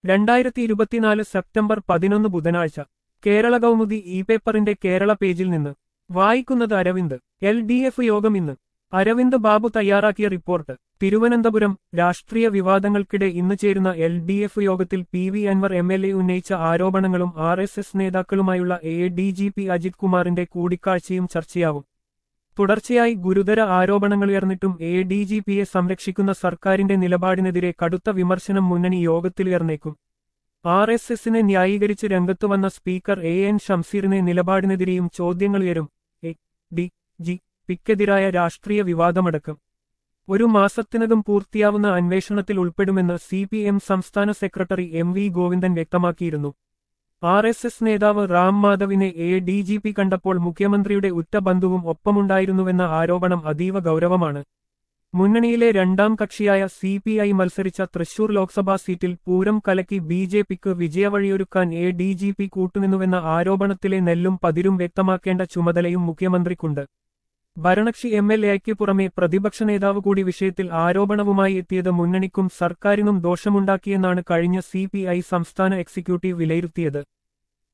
രണ്ടായിരത്തി ഇരുപത്തിനാല് സെപ്റ്റംബർ പതിനൊന്ന് ബുധനാഴ്ച കേരള കൗമുദി ഇ പേപ്പറിന്റെ കേരള പേജിൽ നിന്ന് വായിക്കുന്നത് അരവിന്ദ് എൽ ഡി എഫ് യോഗം ഇന്ന് അരവിന്ദ് ബാബു തയ്യാറാക്കിയ റിപ്പോർട്ട് തിരുവനന്തപുരം രാഷ്ട്രീയ വിവാദങ്ങൾക്കിടെ ഇന്ന് ചേരുന്ന എൽ ഡി എഫ് യോഗത്തിൽ P V Anwar M L A ഉന്നയിച്ച ആരോപണങ്ങളും ആർ എസ് എസ് നേതാക്കളുമായുള്ള A D G P Ajith കുമാറിന്റെ കൂടിക്കാഴ്ചയും ചർച്ചയാവും തുടർച്ചയായി ഗുരുതര ആരോപണങ്ങളുയർന്നിട്ടും എ ഡി ജി പിയെ സംരക്ഷിക്കുന്ന സർക്കാരിന്റെ നിലപാടിനെതിരെ കടുത്ത വിമർശനം മുന്നണി യോഗത്തിലുയർന്നേക്കും ആർ എസ് എസിനെ ന്യായീകരിച്ച് രംഗത്തുവന്ന സ്പീക്കർ എ എൻ ഷംസീറിനെ നിലപാടിനെതിരെയും ചോദ്യങ്ങളുയരും എ ഡി ജി പിക്കെതിരായ രാഷ്ട്രീയ വിവാദമടക്കം ഒരു മാസത്തിനകം പൂർത്തിയാവുന്ന അന്വേഷണത്തിൽ ഉൾപ്പെടുമെന്ന് സി പി എം സംസ്ഥാന സെക്രട്ടറി എം വി ഗോവിന്ദൻ വ്യക്തമാക്കിയിരുന്നു ആർ എസ് എസ് നേതാവ് റാം മാധവിനെ എ ഡി ജി പി കണ്ടപ്പോൾ മുഖ്യമന്ത്രിയുടെ ഉറ്റ ബന്ധുവും ഒപ്പമുണ്ടായിരുന്നുവെന്ന ആരോപണം അതീവ ഗൗരവമാണ് മുന്നണിയിലെ രണ്ടാം കക്ഷിയായ സി പി ഐ മത്സരിച്ച തൃശൂർ ലോക്സഭാ സീറ്റിൽ പൂരം കലക്കി ബി ജെ പിക്ക് വിജയവഴിയൊരുക്കാൻ എ ഡി ജി പി കൂട്ടുനിന്നുവെന്ന ആരോപണത്തിലെ നെല്ലും പതിരും വ്യക്തമാക്കേണ്ട ചുമതലയും മുഖ്യമന്ത്രിക്കുണ്ട് ഭരണകക്ഷി എം എൽ എക്ക് പുറമെ പ്രതിപക്ഷ നേതാവ് കൂടി വിഷയത്തിൽ ആരോപണവുമായി എത്തിയത് മുന്നണിക്കും സർക്കാരിനും ദോഷമുണ്ടാക്കിയെന്നാണ് കഴിഞ്ഞ സി സംസ്ഥാന എക്സിക്യൂട്ടീവ് വിലയിരുത്തിയത്